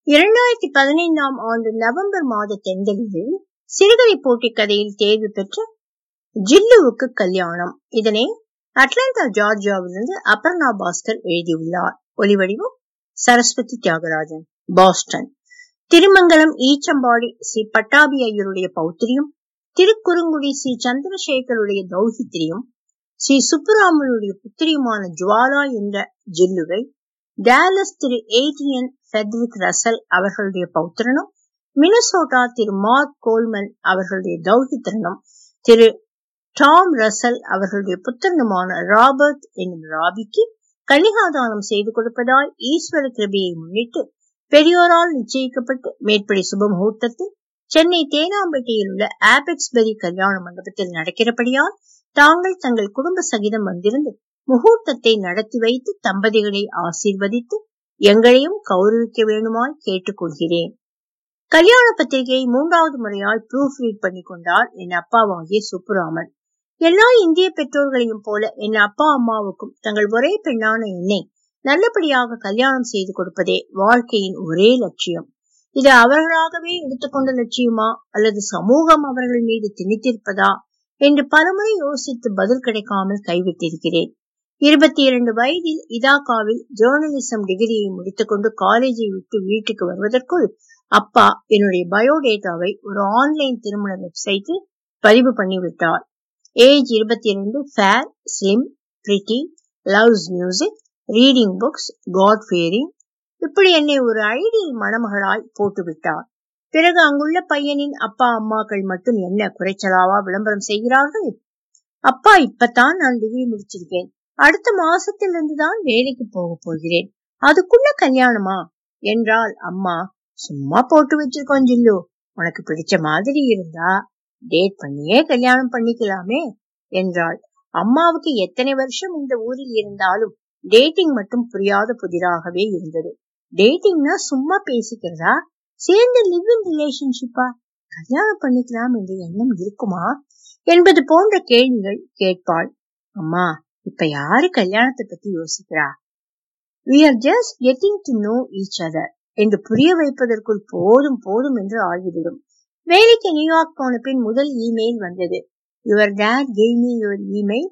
இரண்டாயிரத்தி பதினைந்தாம் ஆண்டு நவம்பர் மாத தென்றலில் சிறுகதை போட்டி கதையில் தேர்வு பெற்ற ஜில்லுவுக்கு கல்யாணம் இதனை அட்லாண்டா ஜார்ஜியாவிலிருந்து அபர்ணா பாஸ்கர் எழுதியுள்ளார் ஒலிவடிவம் சரஸ்வதி தியாகராஜன் பாஸ்டன் திருமங்கலம் ஈச்சம்பாடி ஸ்ரீ பட்டாபி ஐயருடைய பௌத்திரியும் திருக்குறுங்குடி ஸ்ரீ சந்திரசேகருடைய தௌஹித்திரியும் ஸ்ரீ சுப்புராமனுடைய புத்திரியுமான ஜுவாலா என்ற ஜில்லுவை Dallas Thiru Adrian Frederick Russell அவர்களுடைய பௌத்திரனும் மினசோட்டா திரு மார்க் கோல்மன் அவர்களுடைய தௌஹித்திரனும் திரு டாம் ரசல் அவர்களுடைய புத்திரனுமான ராபர்ட் என்னும் ராபிக்கு கன்னிகாதானம் செய்து கொடுப்பதால் ஈஸ்வர கிருபியை முன்னிட்டு பெரியோரால் நிச்சயிக்கப்பட்டு மேற்படி சுப முகூர்த்தத்தில் சென்னை தேனாம்பேட்டையில் உள்ள ஆபெக்ஸ்பெரி கல்யாண மண்டபத்தில் நடக்கிறபடியால் தாங்கள் தங்கள் குடும்ப சகிதம் வந்திருந்து முகூர்த்தத்தை நடத்தி வைத்து தம்பதிகளை ஆசீர்வதித்து எங்களையும் கௌரவிக்க வேண்டுமாய் கேட்டுக்கொள்கிறேன் கல்யாண பத்திரிகையை மூன்றாவது முறையால் ப்ரூஃப் ரீட் பண்ணி கொண்டார் என் அப்பாவாகிய சுப்புராமன் எல்லா இந்திய பெற்றோர்களையும் போல என் அப்பா அம்மாவுக்கும் தங்கள் ஒரே பெண்ணான என்னை நல்லபடியாக கல்யாணம் செய்து கொடுப்பதே வாழ்க்கையின் ஒரே லட்சியம் இது அவர்களாகவே எடுத்துக்கொண்ட லட்சியமா அல்லது சமூகம் அவர்கள் மீது திணித்திருப்பதா என்று பலமுறை யோசித்து பதில் கிடைக்காமல் கைவிட்டிருக்கிறேன் இருபத்தி இரண்டு வயதில் இதாக்காவில் ஜேர்னலிசம் டிகிரியை முடித்துக்கொண்டு காலேஜை விட்டு வீட்டுக்கு வருவதற்குள் அப்பா என்னுடைய பயோடேட்டாவை ஒரு ஆன்லைன் திருமண வெப்சைட்டில் பதிவு பண்ணிவிட்டார் ஏஜ் இருபத்தி இரண்டு fair slim pretty loves music reading books God fearing இப்படி என்னை ஒரு ஐடியல் மணமகளாய் போட்டுவிட்டார் பிறகு அங்குள்ள பையனின் அப்பா அம்மாக்கள் மட்டும் என்ன குறைச்சலாவா விளம்பரம் செய்கிறார்கள் அப்பா இப்பதான் நான் டிகிரி முடிச்சிருக்கேன் அடுத்த மாசத்திலிருந்து தான் வேலைக்கு போக போகிறேன் அதுக்குள்ள கல்யாணமா என்றால் அம்மா சும்மா போட்டு வச்சிருக்கோம் ஜில்லு உனக்கு பிடிச்ச மாதிரி இருந்தா டேட் பண்ணியே கல்யாணம் பண்ணிக்கலாமே என்றாள் அம்மாவுக்கு எத்தனை வருஷம் இந்த ஊரில் இருந்தாலும் டேட்டிங் மட்டும் புரியாத புதிராகவே இருந்தது டேட்டிங்னா சும்மா பேசிக்கிறதா சேர்ந்து லிவ் இன் ரிலேஷன்ஷிப்பா கல்யாணம் பண்ணிக்கலாம் என்ற எண்ணம் இருக்குமா என்பது போன்ற கேள்விகள் கேட்பாள் அம்மா இப்ப யாரு கல்யாணத்தை பத்தி யோசிக்கிறா we are just getting to know each other என்று புரிய வைப்பதற்குள் போதும் போதும் என்று ஆகிவிடும் வேலைக்கு நியூயார்க் போன பின் முதல் இமெயில் வந்தது your date gave me your email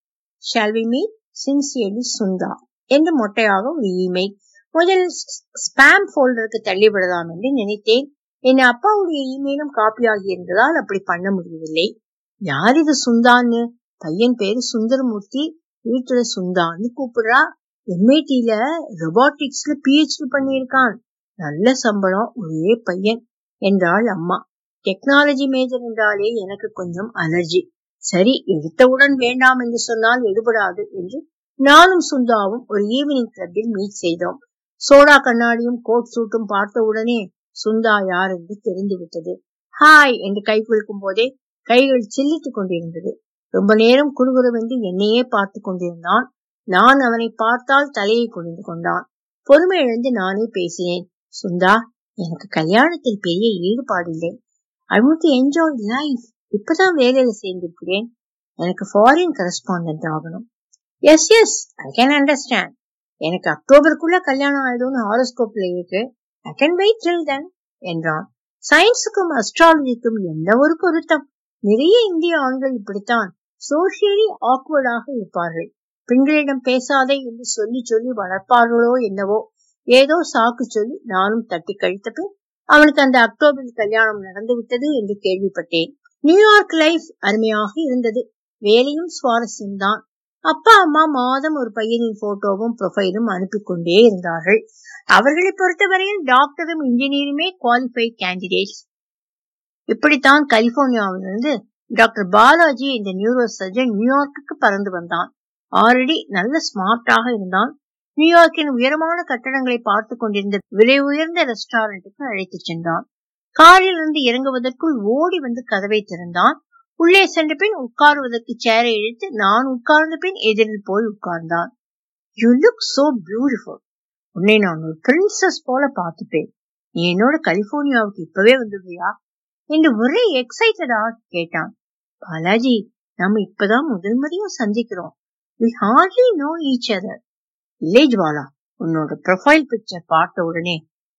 shall we meet sincerely Sundha என்று மொட்டையாக ஒரு இமெயில் முதல் ஸ்பாம் போல்டருக்கு தள்ளிவிடலாம் என்று நினைத்தேன் என் அப்பாவுடைய இமெயிலும் காப்பி ஆகி இருந்ததால் அப்படி பண்ண முடியவில்லை யார் இது சுந்தான்னு பையன் பேரு சுந்தரமூர்த்தி வீட்டுல சுந்தான்னு கூப்பிடுறா எம்ஐடில ரொபாட்டிக்ஸ்ல பிஹெச்டி பண்ணியிருக்கான் நல்ல சம்பளம் ஒரே பையன் என்றாள் அம்மா டெக்னாலஜி மேஜர் என்றாலே எனக்கு கொஞ்சம் அலர்ஜி சரி எடுத்தவுடன் வேண்டாம் என்று சொன்னால் எடுபடாது என்று நானும் சுந்தாவும் ஒரு ஈவினிங் கிளப்பில் மீட் செய்தோம் சோடா கண்ணாடியும் கோட் சூட்டும் பார்த்த உடனே சுந்தா யார் என்று தெரிந்து விட்டது ஹாய் என்று கை குலுக்கும் போதே கைகள் சில்லிட்டுக் கொண்டிருந்தது ரொம்ப நேரம் குறுகுறவென்று என்னையே பார்த்து கொண்டிருந்தான் நான் அவனை பார்த்தால் தலையை குனிந்து கொண்டான் பொறுமை இழந்து நானே பேசினேன் சுந்தா எனக்கு கல்யாணத்தில் பெரிய ஈடுபாடு இல்லை ஐ வாண்ட் என்ஜாய் லைஃப் இப்பதான் வேலையில சேர்ந்திருக்கிறேன் எனக்கு ஃபாரின் கரஸ்பாண்டன்ட் ஆகணும் yes yes I can understand எனக்கு அக்டோபருக்குள்ள கல்யாணம் ஆயிடும்னு ஹாரோஸ்கோப்ல இருக்கு ஐ கேன் வெயிட் டில் தென் என்றான் சயின்ஸுக்கும் அஸ்ட்ராலஜிக்கும் என்ன ஒரு பொருத்தம் நிறைய இந்திய ஆண்கள் இப்படித்தான் சோசியலி ஆக்வர்டாக இருப்பார்கள் பெண்களிடம் பேசாதே என்று சொல்லி சொல்லி வளர்ப்பார்களோ என்னவோ ஏதோ சாக்கு சொல்லி நானும் தட்டி கழித்த பின் அவனுக்கு அந்த அக்டோபரில் கல்யாணம் நடந்து விட்டது என்று கேள்விப்பட்டேன் நியூயார்க் லைஃப் அருமையாக இருந்தது வேலையும் சுவாரஸ்யம்தான் அப்பா அம்மா மாதம் ஒரு பையனின் போட்டோவும் ப்ரொஃபைலும் அனுப்பி கொண்டே இருந்தார்கள் அவர்களை பொறுத்தவரையில் டாக்டரும் இன்ஜினியருமே குவாலிஃபைட் கேண்டிடேட்ஸ் இப்படித்தான் கலிபோர்னியாவிலிருந்து டாக்டர் பாலாஜி இந்த நியூரோ சர்ஜன் நியூயார்க்கு பறந்து வந்தான் ஆல்ரெடி நல்ல ஸ்மார்ட்டாக இருந்தான் நியூயார்க்கின் உயரமான கட்டடங்களை பார்த்து கொண்டிருந்த விலை உயர்ந்த ரெஸ்டாரண்ட்டுக்கு அழைத்து சென்றான் காரில் இருந்து இறங்குவதற்குள் ஓடி வந்து கதவை திறந்தான் உள்ளே சென்ற பின் உட்காருவதற்கு சேரை இழுத்து நான் உட்கார்ந்த பின் எதிரில் போய் உட்கார்ந்தான் யூ லுக் சோ பியூட்டிஃபுல் உன்னை நான் ஒரு பிரின்சஸ் போல பார்த்துப்பேன் நீ என்னோட கலிபோர்னியாவுக்கு இப்பவே வந்துடுறியா என்று ஒரே எக்ஸைட்டடா கேட்டான் பாலாஜி நம்ம இப்பதான் முதல் முறையா சந்திக்கிறோம் we hardly know each other இல்லை ஜுவாலா உன்னோட ப்ரொஃபைல் பிக்சர் பார்த்த உடனே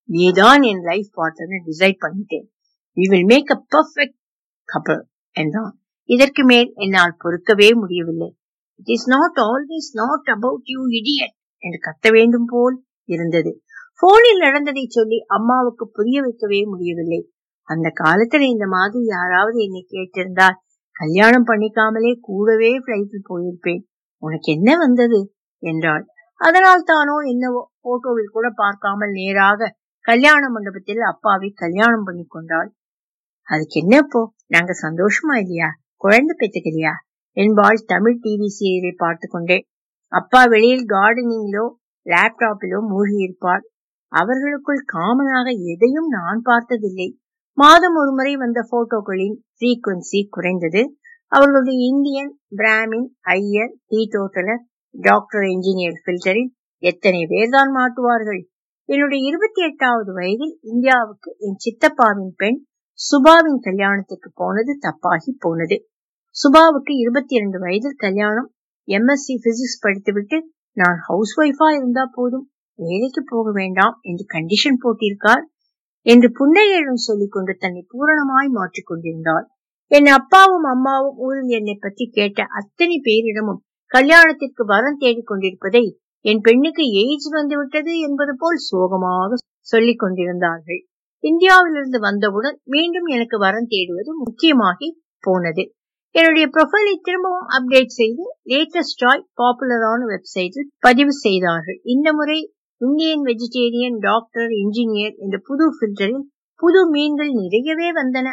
நீதான் என் லைஃப் பார்ட்னர் டிசைட் பண்ணிட்டேன் we will make a perfect couple என்றான் இதற்கு மேல் என்னால் பொறுக்கவே முடியவில்லை it is not always not about you idiot என்று கத்த வேண்டும் போல் இருந்தது போனில் நடந்ததை சொல்லி அம்மாவுக்கு புரிய வைக்கவே முடியவில்லை அந்த காலத்துல இந்த மாதிரி யாராவது என்னை கேட்டிருந்தால் கல்யாணம் பண்ணிக்காமலே கூடவே பிளைட்டில் போயிருப்பேன் உனக்கு என்ன வந்தது என்றாள் அதனால் தானோ என்னவோ போட்டோவில் கூட பார்க்காமல் நேராக கல்யாண மண்டபத்தில் அப்பாவை கல்யாணம் பண்ணி கொண்டாள் அதுக்கு என்னப்போ நாங்க சந்தோஷமா இல்லையா குழந்தை பெற்றுக்கலையா என்பாள் தமிழ் டிவி சீரியலை பார்த்து கொண்டே அப்பா வெளியில் கார்டனிங்கிலோ லேப்டாப்பிலோ மூழ்கி இருப்பார் அவர்களுக்குள் காமனாக எதையும் நான் பார்த்ததில்லை மாதம் ஒருமுறை வந்த போட்டோக்களின் ஃப்ரீக்குவன்சி குறைந்தது அவர்களுடைய Indian Brahmin Iyer teetotaller doctor engineer பில்டரில் எத்தனை பேர்தான் மாட்டுவார்கள் என்னுடைய இருபத்தி எட்டாவது வயதில் இந்தியாவுக்கு என் சித்தப்பாவின் பெண் சுபாவின் கல்யாணத்துக்கு போனது தப்பாகி போனது சுபாவுக்கு இருபத்தி இரண்டு வயதில் கல்யாணம் எம்எஸ்சி பிசிக்ஸ் படித்துவிட்டு நான் ஹவுஸ் ஒய்ஃபா இருந்தா போதும் வேலைக்கு போக வேண்டாம் என்று கண்டிஷன் போட்டிருக்கார் என்று புன்னையிடம் சொல்லிக் கொண்டு தன்னை பூரணமாய் மாற்றிக் கொண்டிருந்தாள் என் அப்பாவும் அம்மாவும் ஊரில் என்னை பற்றி கேட்ட அத்தனை பேரிடமும் கல்யாணத்திற்கு வரம் தேடிக் கொண்டிருப்பதை என் பெண்ணுக்கு எய்ட்ஸ் வந்துவிட்டது என்பது போல் சோகமாக சொல்லிக் கொண்டிருந்தார்கள் இந்தியாவிலிருந்து வந்தவுடன் மீண்டும் எனக்கு வரம் தேடுவது முக்கியமாகி போனது என்னுடைய ப்ரொஃபைலை திரும்பவும் அப்டேட் செய்து லேட்டஸ்டாய் பாப்புலரான வெப்சைட்டில் பதிவு செய்தார்கள் இந்த முறை இந்தியன் வெஜிடேரியன் டாக்டர் இன்ஜினியர் என்ற புது பில்டரில் புது மீன்கள் நிறையவே வந்தன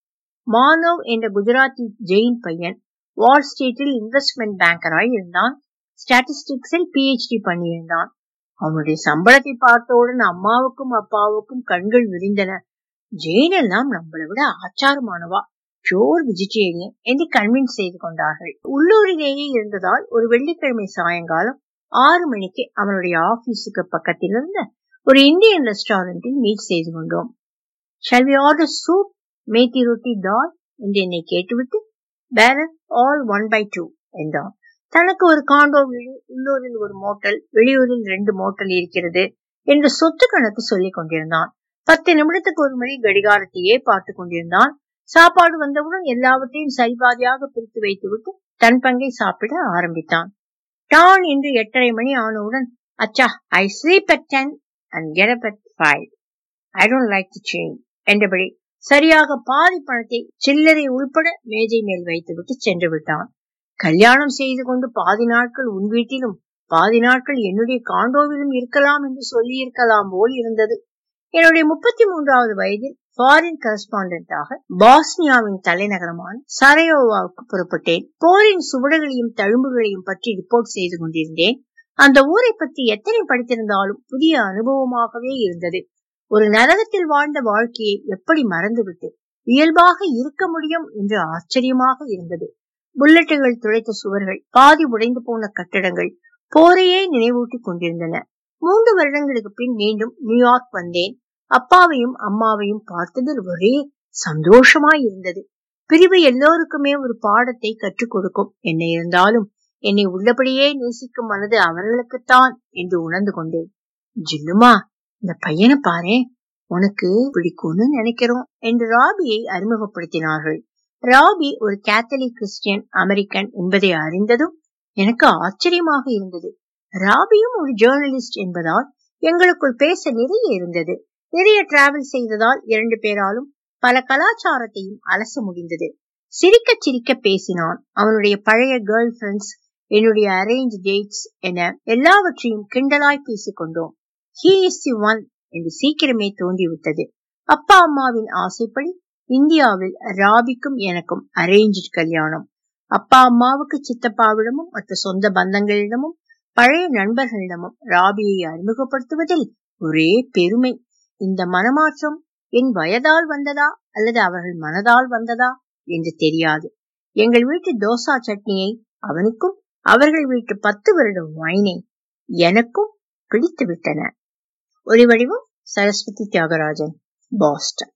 மானவ் என்ற குஜராத்தி ஜெயின் பையன் வால் ஸ்ட்ரீட்டில் இன்வெஸ்ட்மெண்ட் பேங்கராய் இருந்தான் ஸ்டாட்டிஸ்டிக்ஸில் பிஹெச்டி பண்ணியிருந்தான் அவனுடைய சம்பளத்தை பார்த்தவுடன் அம்மாவுக்கும் அப்பாவுக்கும் கண்கள் விரிந்தன ஜெயின் எல்லாம் நம்மளை விட ஆச்சாரமானவா பியோர் வெஜிடேரியன் என்று கன்வின்ஸ் செய்து கொண்டார்கள் உள்ளூரிலேயே இருந்ததால் ஒரு வெள்ளிக்கிழமை சாயங்காலம் ஆறு மணிக்கு அவனுடைய ஆபீஸுக்கு பக்கத்தில் இருந்த ஒரு இந்தியன் ரெஸ்டாரண்டில் மீட் செய்து கொண்டோம் shall we order soup methi roti dal என்று என்னை கேட்டுவிட்டு பேரன் ஆல் ஒன் பை டூ என்றான் தனக்கு ஒரு காண்டோ வீடு உள்ளூரில் ஒரு மோட்டல் வெளியூரில் ரெண்டு மோட்டல் இருக்கிறது என்று சொத்து கணக்கு சொல்லிக் கொண்டிருந்தான் பத்து நிமிடத்துக்கு ஒரு முறை கடிகாரத்தையே பார்த்து கொண்டிருந்தான் சாப்பாடு வந்தவுடன் எல்லாவற்றையும் சரிபாதியாக பிரித்து வைத்துவிட்டு தன் பங்கை சாப்பிட ஆரம்பித்தான் டான் என்று எட்டரை மணி ஆனவுடன் அச்சா I sleep at ten and get up at five I don't like to change என்றபடி சரியாக பாதி பணத்தை சில்லறை உள்பட மேஜை மேல் வைத்துவிட்டு சென்று விட்டான் கல்யாணம் செய்து கொண்டு பாதி நாட்கள் உன் வீட்டிலும் பாதி நாட்கள் என்னுடைய காண்டோவிலும் இருக்கலாம் என்று சொல்லி இருக்கலாம் போல் இருந்தது என்னுடைய முப்பத்தி மூன்றாவது வயதில் ஃபாரின் கரஸ்பாண்டாக பாஸ்னியாவின் தலைநகரமான சரையோவாவுக்கு புறப்பட்டேன் போரின் சுவடுகளையும் தழும்புகளையும் பற்றி ரிப்போர்ட் செய்து கொண்டிருந்தேன் அந்த ஊரை பற்றி எத்தனை படித்திருந்தாலும் புதிய அனுபவமாகவே இருந்தது ஒரு நரகத்தில் வாழ்ந்த வாழ்க்கையை எப்படி மறந்துவிட்டு இயல்பாக இருக்க முடியும் என்று ஆச்சரியமாக இருந்தது புல்லட்டுகள் துளைத்த சுவர்கள் பாதி உடைந்து போன கட்டடங்கள் போரையே நினைவூட்டி கொண்டிருந்தன மூன்று வருடங்களுக்கு பின் மீண்டும் நியூயார்க் வந்தேன் அப்பாவையும் அம்மாவையும் பார்த்ததில் ஒரே சந்தோஷமாய் இருந்தது பிரிவு எல்லோருக்குமே ஒரு பாடத்தை கற்றுக் கொடுக்கும் என்ன இருந்தாலும் என்னை உள்ளபடியே நேசிக்கும் மனது அவர்களுக்குத்தான் என்று உணர்ந்து கொண்டேன் ஜில்லுமா இந்த பையனை பாரு உனக்கு பிடிக்கும்னு நினைக்கிறோம் என்று ராபியை அறிமுகப்படுத்தினார்கள் ராபி ஒரு கேத்தலிக் கிறிஸ்டியன் அமெரிக்கன் என்பதை அறிந்ததும் எனக்கு ஆச்சரியமாக இருந்தது ராபியும் ஒரு ஜேர்னலிஸ்ட் என்பதால் எங்களுக்குள் பேச நிறைய இருந்தது நிறைய டிராவல் செய்ததால் இரண்டு பேராலும் பல கலாச்சாரத்தையும் அலச முடிந்தது சிரிக்க சிரிக்க பேசினான் அவனுடைய பழைய கேர்ள் ஃபிரெண்ட்ஸ் என்னுடைய அரேஞ்ச் டேட்ஸ் என எல்லாவற்றையும் கிண்டலாய் பேசிக் கொண்டோம் ஹீ இஸ் தி ஒன் என்று சீக்கிரமே தோன்றிவிட்டது அப்பா அம்மாவின் ஆசைப்படி இந்தியாவில் ராபிக்கும் எனக்கும் அரேஞ்ச் கல்யாணம் அப்பா அம்மாவுக்கு சித்தப்பாவிடமும் மற்ற சொந்த பந்தங்களிடமும் பழைய நண்பர்களிடமும் ராபியை அறிமுகப்படுத்துவதில் ஒரே பெருமை இந்த மனமாற்றம் என் வயதால் வந்ததா அல்லது அவர்கள் மனதால் வந்ததா என்று தெரியாது எங்கள் வீட்டு தோசா சட்னியை அவனுக்கும் அவர்கள் வீட்டு பத்து வருடம் வைனை எனக்கும் பிடித்து விட்டன ஒரு வடிவம் சரஸ்வதி தியாகராஜன் பாஸ்டன்